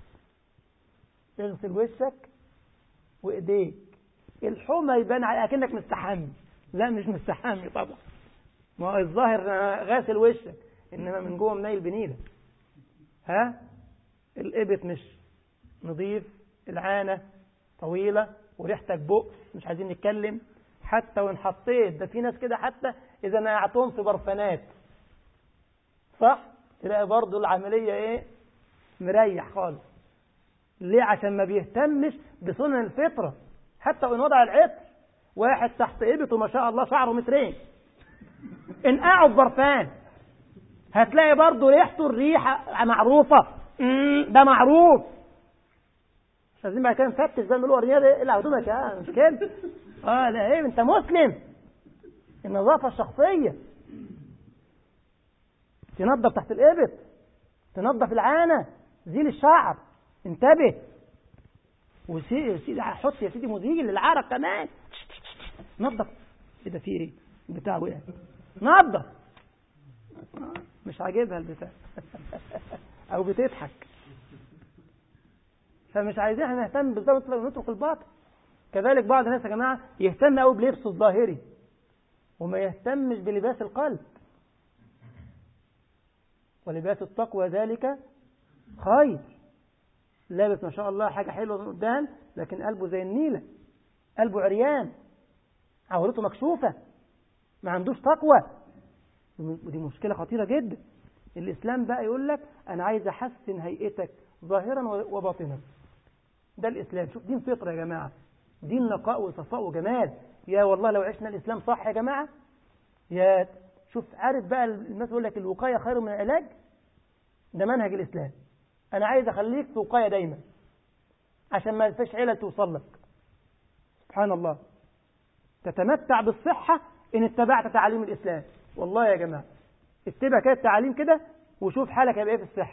اغسل وشك وايديك الحمى يبان عليك اكنك مستحمي لا مش مستحمي طبعا ما هو الظاهر غاسل وشك انما من جوه منيل بنيله ها الابط مش نظيف العانه طويله وريحتك بؤس مش عايزين نتكلم حتى وان حطيت ده في ناس كده حتى اذا نقعتهم في برفانات صح تلاقي برضو العمليه ايه مريح خالص ليه عشان ما بيهتمش بسنن الفطرة حتى وإن وضع العطر واحد تحت إبطه ما شاء الله شعره مترين انقعوا ببرفان هتلاقي برضه ريحته الريحة معروفة ده معروف مش عايزين بعد كده نفتش زي ما بيقولوا ورينا ايه اللي هدومك يا مش كده اه لا ايه انت مسلم النظافة الشخصية تنظف تحت الإبط تنظف العانة زيل الشعر انتبه وسيدي حط يا سيدي مزيل للعرق كمان نظف ايه ده في ايه البتاع وقع نظف مش عاجبها البتاع او بتضحك فمش عايزين احنا نهتم بالظبط ونترك الباطل كذلك بعض الناس يا جماعه يهتم قوي بلبسه الظاهري وما يهتمش بلباس القلب ولباس التقوى ذلك خير لابس ما شاء الله حاجة حلوة من قدام لكن قلبه زي النيلة قلبه عريان عورته مكشوفة ما عندوش تقوى ودي مشكلة خطيرة جدا الإسلام بقى يقول لك أنا عايز أحسن هيئتك ظاهرا وباطنا ده الإسلام شوف دين فطرة يا جماعة دين نقاء وصفاء وجمال يا والله لو عشنا الإسلام صح يا جماعة يا شوف عارف بقى الناس يقول لك الوقاية خير من العلاج ده منهج الإسلام أنا عايز أخليك في وقاية دايما عشان ما فيش علل توصل لك سبحان الله تتمتع بالصحة إن اتبعت تعاليم الإسلام والله يا جماعة اتبع كده التعاليم كده وشوف حالك هيبقى ايه في الصحة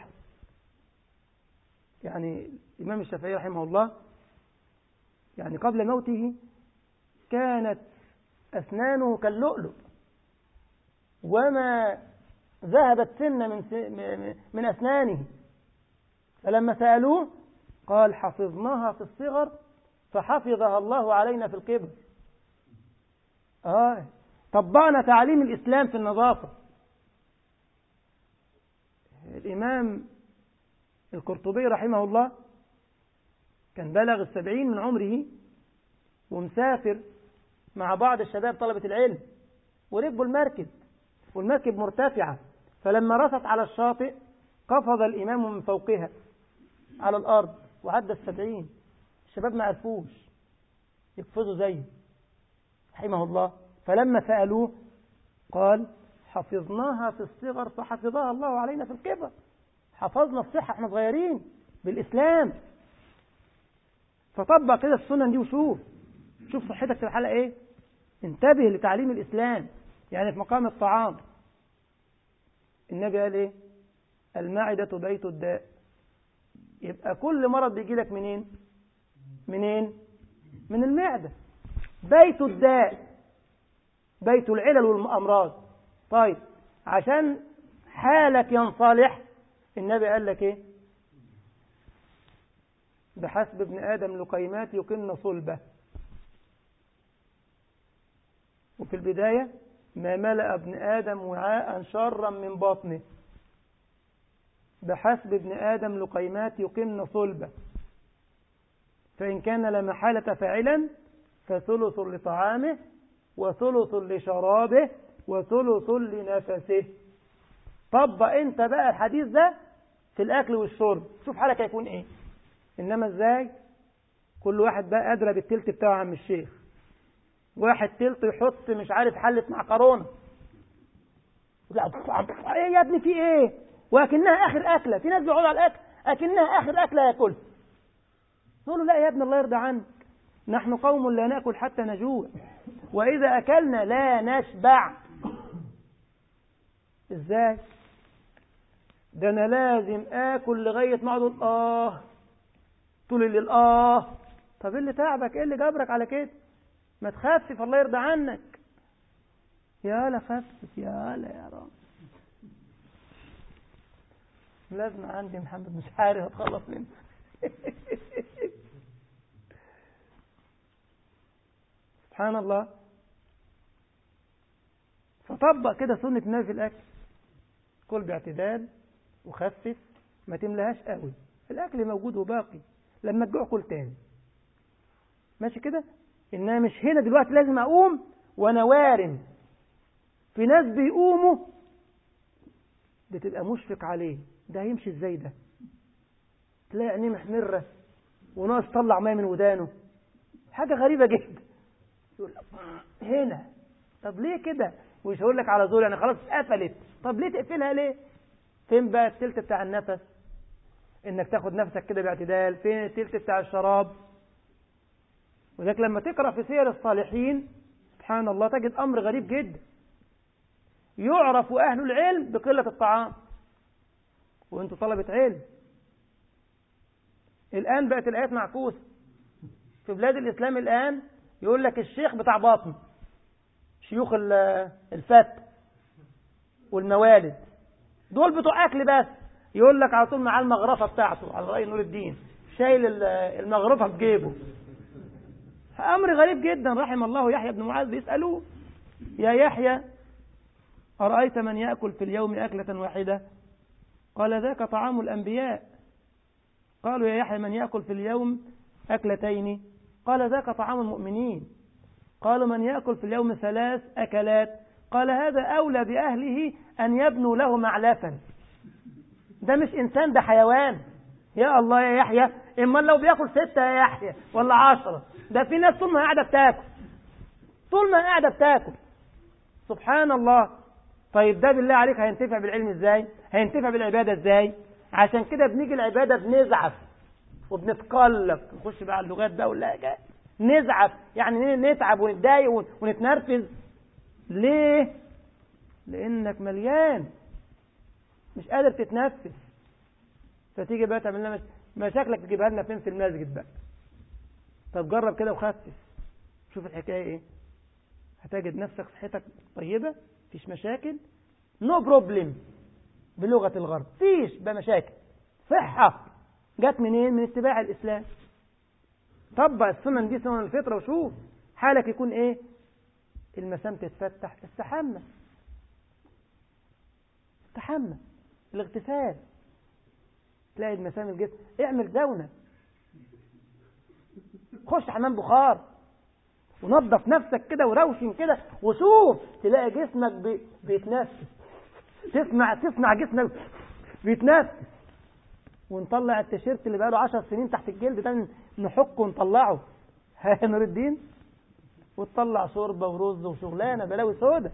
يعني الإمام الشافعي رحمه الله يعني قبل موته كانت أسنانه كاللؤلؤ وما ذهبت سنة من من أسنانه فلما سألوه قال حفظناها في الصغر فحفظها الله علينا في الكبر آه طبقنا تعاليم الإسلام في النظافة الإمام القرطبي رحمه الله كان بلغ السبعين من عمره ومسافر مع بعض الشباب طلبة العلم وركبوا المركب والمركب مرتفعة فلما رست على الشاطئ قفز الإمام من فوقها على الأرض وعدى السبعين الشباب ما عرفوش يقفزوا زيه رحمه الله فلما سألوه قال حفظناها في الصغر فحفظها الله علينا في الكبر حفظنا الصحة احنا صغيرين بالإسلام فطبق كده السنن دي وشوف شوف صحتك في الحلقة ايه انتبه لتعليم الإسلام يعني في مقام الطعام النبي قال ايه المعدة بيت الداء يبقى كل مرض بيجي لك منين منين من المعدة بيت الداء بيت العلل والأمراض طيب عشان حالك ينصلح النبي قال لك ايه بحسب ابن آدم لقيمات يقن صلبه وفي البداية ما ملأ ابن آدم وعاء شرا من بطنه بحسب ابن آدم لقيمات يقمن صلبة فإن كان لمحالة فاعلا فثلث لطعامه وثلث لشرابه وثلث لنفسه طبق انت بقى الحديث ده في الأكل والشرب شوف حالك هيكون ايه إنما ازاي كل واحد بقى أدرى بالتلت بتاعه عم الشيخ واحد تلت يحط مش عارف حلة معكرونة ايه يا ابني في ايه واكنها اخر اكله في ناس بيقعدوا على الاكل اكنها اخر اكله ياكل نقول له لا يا ابني الله يرضى عنك نحن قوم لا ناكل حتى نجوع واذا اكلنا لا نشبع ازاي ده انا لازم اكل لغايه ما اقعد اه طول الليل اه طب ايه اللي تعبك ايه اللي جبرك على كده ما تخفف الله يرضى عنك يا لا خفف يا لا يا رب لازم عندي محمد مش عارف اتخلص منه سبحان الله فطبق كده سنة النبي في الأكل كل باعتدال وخفف ما تملهاش قوي الأكل موجود وباقي لما تجوع كل تاني ماشي كده إنها مش هنا دلوقتي لازم أقوم وأنا وارم في ناس بيقوموا بتبقى مشفق عليه ده هيمشي ازاي ده تلاقي عينيه محمرة وناقص طلع ميه من ودانه حاجة غريبة جدا يقول لك هنا طب ليه كده ومش هقول لك على زول يعني خلاص قفلت طب ليه تقفلها ليه فين بقى التلت بتاع النفس انك تاخد نفسك كده باعتدال فين التلت بتاع الشراب وذلك لما تقرأ في سير الصالحين سبحان الله تجد أمر غريب جدا يعرف أهل العلم بقلة الطعام وانتوا طلبة علم الآن بقت الآيات معكوسة في بلاد الإسلام الآن يقول لك الشيخ بتاع باطن شيوخ الفت والموالد دول بتوع أكل بس يقول لك على طول معاه المغرفة بتاعته على رأي نور الدين شايل المغرفة في جيبه أمر غريب جدا رحم الله يحيى بن معاذ بيسألوه يا يحيى أرأيت من يأكل في اليوم أكلة واحدة قال ذاك طعام الأنبياء قالوا يا يحيى من يأكل في اليوم أكلتين قال ذاك طعام المؤمنين قالوا من يأكل في اليوم ثلاث أكلات قال هذا أولى بأهله أن يبنوا له معلفا ده مش إنسان ده حيوان يا الله يا يحيى إما لو بياكل ستة يا يحيى ولا عشرة ده في ناس طول ما قاعدة بتاكل طول ما قاعدة بتاكل سبحان الله طيب ده بالله عليك هينتفع بالعلم ازاي هينتفع بالعبادة ازاي عشان كده بنيجي العبادة بنزعف وبنتقلب نخش بقى على اللغات بقى واللهجات نزعف يعني نتعب ونتضايق ونتنرفز ليه لانك مليان مش قادر تتنفس فتيجي بقى تعمل لنا مشاكلك تجيبها لنا فين في المسجد بقى طب جرب كده وخفف شوف الحكايه ايه هتجد نفسك صحتك طيبه مفيش مشاكل نو no بروبلم بلغه الغرب فيش بقى مشاكل صحه جت منين من اتباع الاسلام طبق السنن دي سنن الفطره وشوف حالك يكون ايه المسام تتفتح استحمى استحمى الاغتسال تلاقي المسام الجسم اعمل زونه خش حمام بخار ونظف نفسك كده وروشن كده وشوف تلاقي جسمك بي... بيتنفس تسمع تسمع جسمك بيتنفس ونطلع التيشيرت اللي بقاله عشر سنين تحت الجلد ده نحكه ونطلعه ها نور الدين وتطلع شوربه ورز وشغلانه بلاوي سودا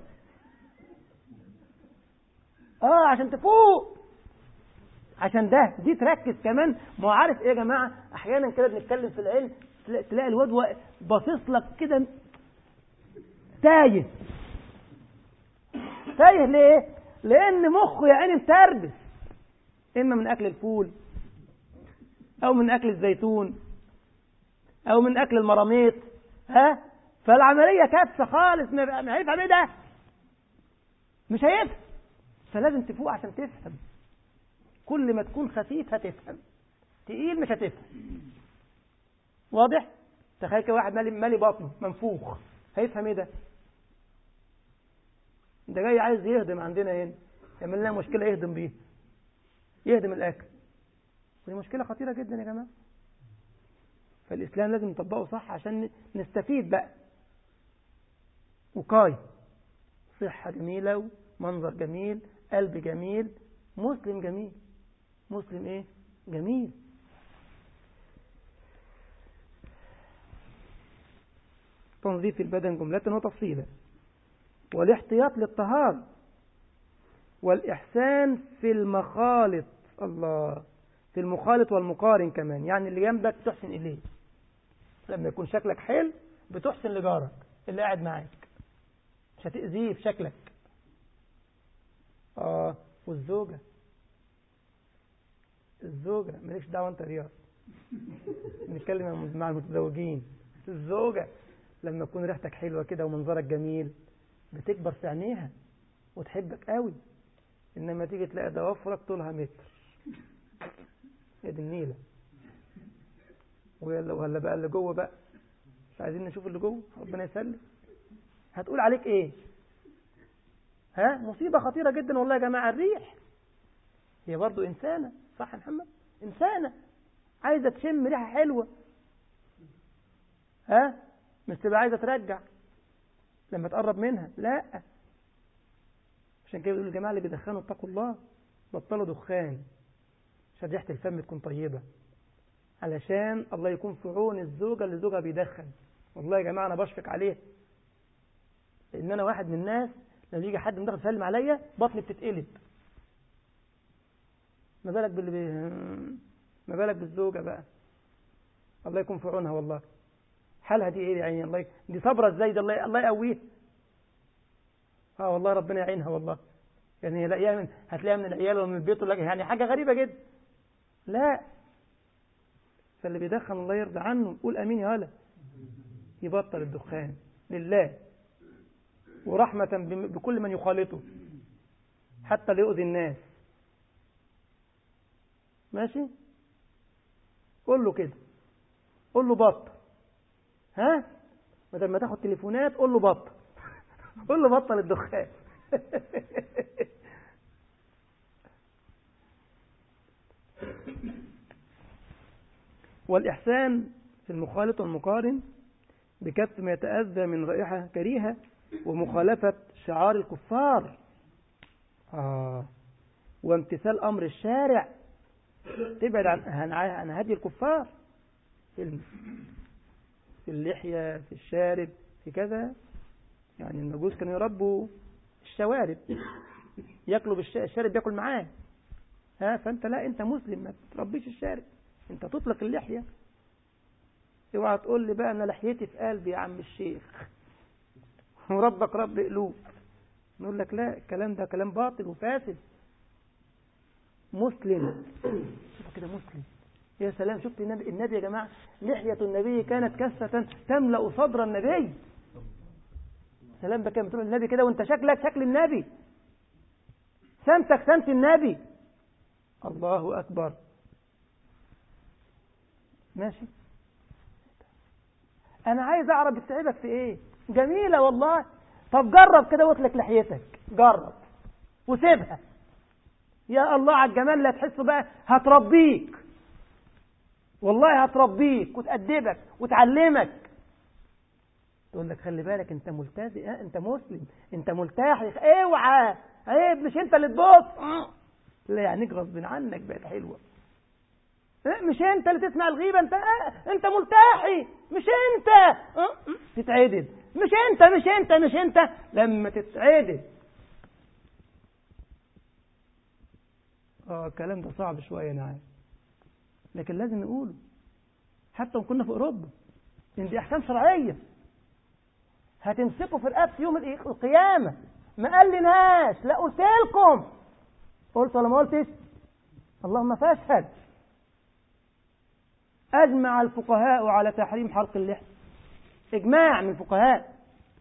اه عشان تفوق عشان ده دي تركز كمان ما هو عارف ايه يا جماعه احيانا كده بنتكلم في العلم تلاقي الواد باصص لك كده تايه تايه ليه؟ لان مخه يا عيني متربس اما من اكل الفول او من اكل الزيتون او من اكل المراميط ها فالعمليه كبسه خالص ما هيفهم ايه ده مش هيفهم فلازم تفوق عشان تفهم كل ما تكون خفيف هتفهم تقيل مش هتفهم واضح تخيل كده واحد مالي مالي بطنه منفوخ هيفهم ايه ده ده جاي عايز يهضم عندنا هنا يعمل لنا مشكله يهضم بيها يهضم الاكل ودي مشكله خطيره جدا يا جماعه فالاسلام لازم نطبقه صح عشان نستفيد بقى وقايه صحه جميله ومنظر جميل قلب جميل مسلم جميل مسلم ايه جميل تنظيف البدن جملة وتفصيلا والاحتياط للطهارة والإحسان في المخالط الله في المخالط والمقارن كمان يعني اللي جنبك تحسن إليه لما يكون شكلك حلو بتحسن لجارك اللي قاعد معاك مش هتأذيه في شكلك آه والزوجة الزوجة مالكش دعوة أنت رياض نتكلم مع المتزوجين الزوجة لما تكون ريحتك حلوة كده ومنظرك جميل بتكبر في عينيها وتحبك قوي إنما تيجي تلاقي ضوافرك طولها متر هي دي النيلة ولا ولا بقى اللي جوه بقى مش عايزين نشوف اللي جوه ربنا يسلم هتقول عليك ايه ها مصيبة خطيرة جدا والله يا جماعة الريح هي برضو إنسانة صح يا محمد إنسانة عايزة تشم ريحة حلوة ها مش تبقى عايزة ترجع لما تقرب منها لا عشان كده بيقولوا الجماعة اللي بيدخنوا اتقوا الله بطلوا دخان عشان ريحة الفم تكون طيبة علشان الله يكون في عون الزوجة اللي زوجها بيدخن والله يا جماعة أنا بشفق عليه لأن أنا واحد من الناس لما يجي حد مدخل يسلم عليا بطني بتتقلب ما بالك باللي بي... ما بالك بالزوجة بقى الله يكون في عونها والله حالها دي ايه يعني الله ي... دي صبرة ازاي ده الله الله يقويها اه والله ربنا يعينها والله يعني هتلاقيها من هتلاقيها من العيال ومن البيت ولا يعني حاجة غريبة جدا لا فاللي بيدخن الله يرضى عنه قول امين يا هلا يبطل الدخان لله ورحمة بكل من يخالطه حتى لا يؤذي الناس ماشي قول له كده قول له بطل ها بدل ما تاخد تليفونات قول له بطل قول له بطل الدخان والإحسان في المخالط والمقارن بكف ما يتأذى من رائحة كريهة ومخالفة شعار الكفار آه وامتثال أمر الشارع تبعد عن عن هدي الكفار في في اللحية في الشارب في كذا يعني المجوس كانوا يربوا الشوارب ياكلوا بالشارب بياكل معاه ها فانت لا انت مسلم ما تربيش الشارب انت تطلق اللحية اوعى تقول لي بقى انا لحيتي في قلبي يا عم الشيخ وربك رب قلوب نقول لك لا الكلام ده كلام باطل وفاسد مسلم شوف كده مسلم يا سلام شفت النبي, النبي يا جماعة لحية النبي كانت كثة تملأ صدر النبي سلام بك بتقول النبي كده وانت شكلك شكل النبي سمتك سمت النبي الله أكبر ماشي أنا عايز أعرف بتتعبك في إيه جميلة والله طب جرب كده واطلق لحيتك جرب وسيبها يا الله على الجمال اللي هتحسه بقى هتربيك والله هتربيك وتأدبك وتعلمك تقول لك خلي بالك انت ملتزم اه انت مسلم انت ملتاح اوعى عيب مش انت اللي تبص لا يعني غصب عنك بقت حلوه مش انت اللي تسمع الغيبه انت اه انت ملتاحي مش انت اه تتعدد مش انت مش انت مش انت لما تتعدد اه الكلام ده صعب شويه انا عارف لكن لازم نقوله حتى وان كنا في اوروبا ان دي احكام شرعيه هتمسكوا في رقبتي يوم القيامه ما قالناش لا قلت لكم قلت ولا ما قلتش اللهم فاشهد اجمع الفقهاء على تحريم حلق اللحيه اجماع من الفقهاء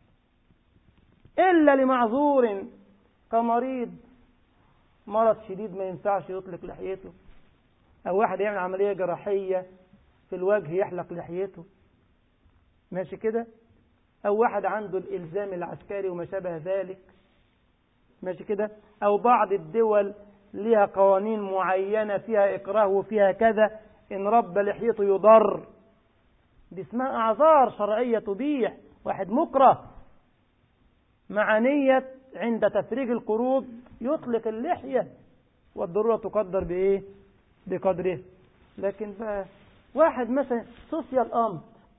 الا لمعذور كمريض مرض شديد ما ينفعش يطلق لحيته أو واحد يعمل عملية جراحية في الوجه يحلق لحيته ماشي كده أو واحد عنده الإلزام العسكري وما شابه ذلك ماشي كده أو بعض الدول لها قوانين معينة فيها إكراه وفيها كذا إن رب لحيته يضر دي اسمها أعذار شرعية تبيح واحد مكره مع نية عند تفريغ القروض يطلق اللحية والضرورة تقدر بإيه بقدره لكن بقى واحد مثلا سوسيال أمر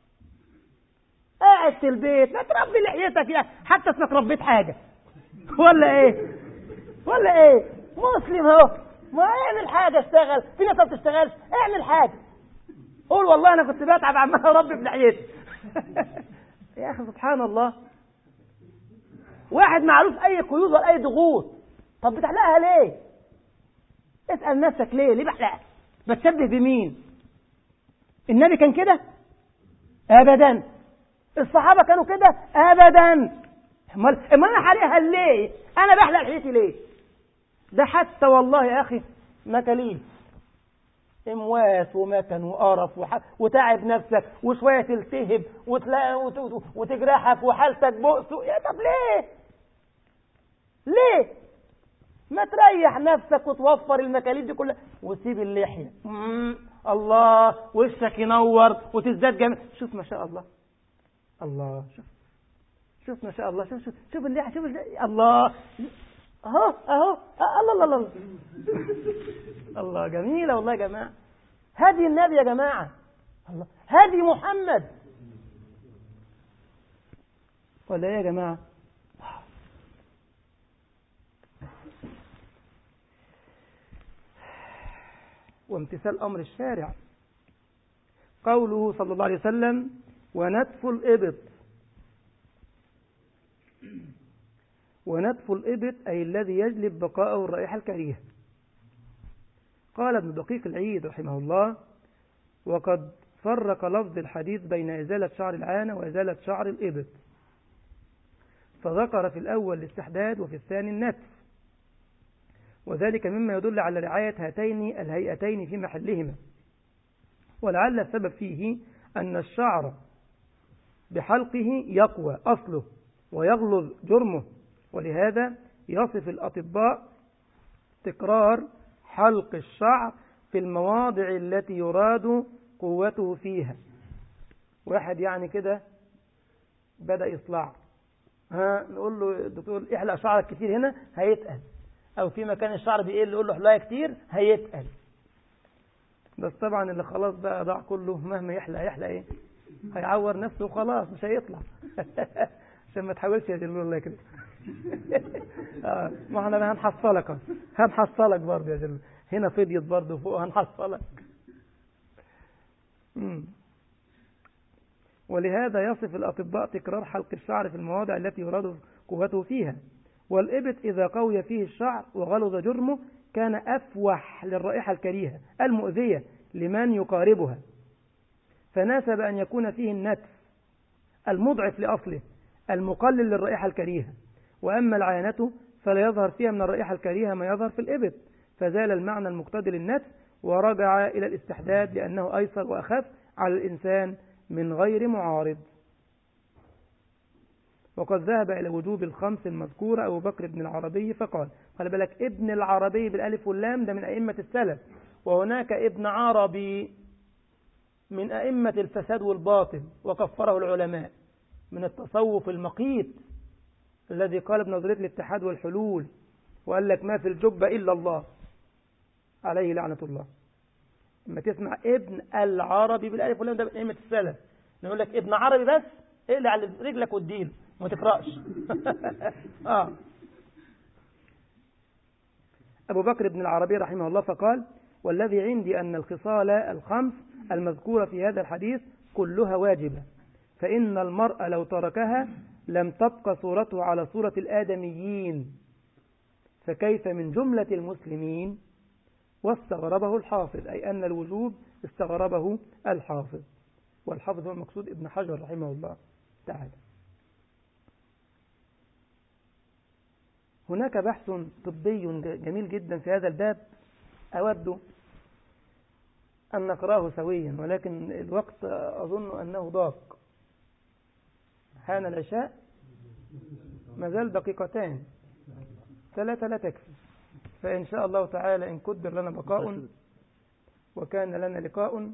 قاعد في البيت ما تربي لحيتك يا حتى اسمك ربيت حاجة ولا ايه ولا ايه مسلم اهو ما اعمل حاجة اشتغل في ناس ما بتشتغلش اعمل حاجة قول والله انا كنت بتعب عمال اربي بلحيتي يا اخي سبحان الله واحد معروف اي قيود ولا اي ضغوط طب بتحلقها ليه اسال نفسك ليه ليه بحلقها بتشبه بمين النبي كان كده ابدا الصحابه كانوا كده ابدا امال امال انا حالقها ليه انا بحلق لحيتي ليه ده حتى والله يا اخي مكاليف امواس ومكن وقرف وح... وتعب نفسك وشويه تلتهب وتلاقي وت... وتجرحك وحالتك بؤس يا طب ليه ليه ما تريح نفسك وتوفر المكاليف دي كلها وسيب اللحيه مم. الله وشك ينور وتزداد جمال شوف ما شاء الله الله شوف شوف ما شاء الله شوف شوف شوف اللحيه شوف اللحية. الله اهو اهو الله الله الله الله جميله والله يا جماعه هدي النبي يا جماعة الله هدي محمد ولا ايه يا جماعة وامتثال أمر الشارع قوله صلى الله عليه وسلم ونتف الإبط ونتف الإبط أي الذي يجلب بقاءه الرائحة الكريهة قال ابن دقيق العيد رحمه الله وقد فرق لفظ الحديث بين إزالة شعر العانة وإزالة شعر الإبط فذكر في الأول الاستحداد وفي الثاني النتف وذلك مما يدل على رعاية هاتين الهيئتين في محلهما ولعل السبب فيه أن الشعر بحلقه يقوى أصله ويغلظ جرمه ولهذا يصف الأطباء تكرار حلق الشعر في المواضع التي يراد قوته فيها واحد يعني كده بدأ يصلع ها نقول له الدكتور احلق شعرك كتير هنا هيتقل او في مكان الشعر بيقل نقول له احلقها كتير هيتقل بس طبعا اللي خلاص بقى ضاع كله مهما يحلق يحلق ايه هيعور نفسه وخلاص مش هيطلع عشان ما تحاولش يا جلول الله كده آه ما احنا هنحصلك أهو. هنحصلك برضه يا جلول هنا فضيت برضه فوق هنحصلك مم. ولهذا يصف الأطباء تكرار حلق الشعر في المواضع التي يراد قوته فيها والإبط إذا قوي فيه الشعر وغلظ جرمه كان أفوح للرائحة الكريهة المؤذية لمن يقاربها فناسب أن يكون فيه النتف المضعف لأصله المقلل للرائحة الكريهة وأما العينة فلا يظهر فيها من الرائحة الكريهة ما يظهر في الإبط فزال المعنى المقتضي للنتف ورجع إلى الاستحداد لأنه أيسر وأخف على الإنسان من غير معارض وقد ذهب إلى وجوب الخمس المذكورة أبو بكر بن العربي فقال خلي بالك ابن العربي بالألف واللام ده من أئمة السلف وهناك ابن عربي من أئمة الفساد والباطل وكفره العلماء من التصوف المقيت الذي قال بنظرية الاتحاد والحلول وقال لك ما في الجبة إلا الله عليه لعنة الله لما تسمع ابن العربي بالالف واللام ده من ائمه السلف نقول لك ابن عربي بس اقلع رجلك واديله وما تقراش اه ابو بكر بن العربي رحمه الله فقال والذي عندي ان الخصال الخمس المذكوره في هذا الحديث كلها واجبه فان المرء لو تركها لم تبقى صورته على صوره الادميين فكيف من جمله المسلمين واستغربه الحافظ أي أن الوجوب استغربه الحافظ والحافظ هو المقصود ابن حجر رحمه الله تعالى هناك بحث طبي جميل جدا في هذا الباب أود أن نقراه سويا ولكن الوقت أظن أنه ضاق حان العشاء مازال دقيقتان ثلاثة لا تكفي فإن شاء الله تعالى إن قدر لنا بقاء وكان لنا لقاء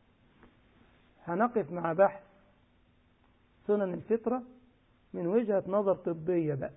هنقف مع بحث سنن الفطرة من وجهة نظر طبية بقى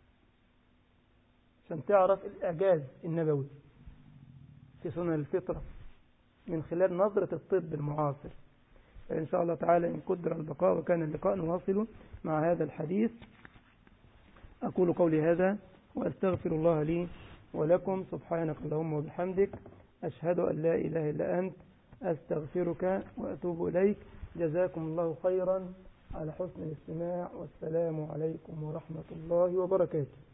عشان تعرف الإعجاز النبوي في سنن الفطرة من خلال نظرة الطب المعاصر فإن شاء الله تعالى إن قدر البقاء وكان اللقاء نواصل مع هذا الحديث أقول قولي هذا وأستغفر الله لي ولكم سبحانك اللهم وبحمدك أشهد أن لا إله إلا أنت أستغفرك وأتوب إليك جزاكم الله خيرا على حسن الاستماع والسلام عليكم ورحمة الله وبركاته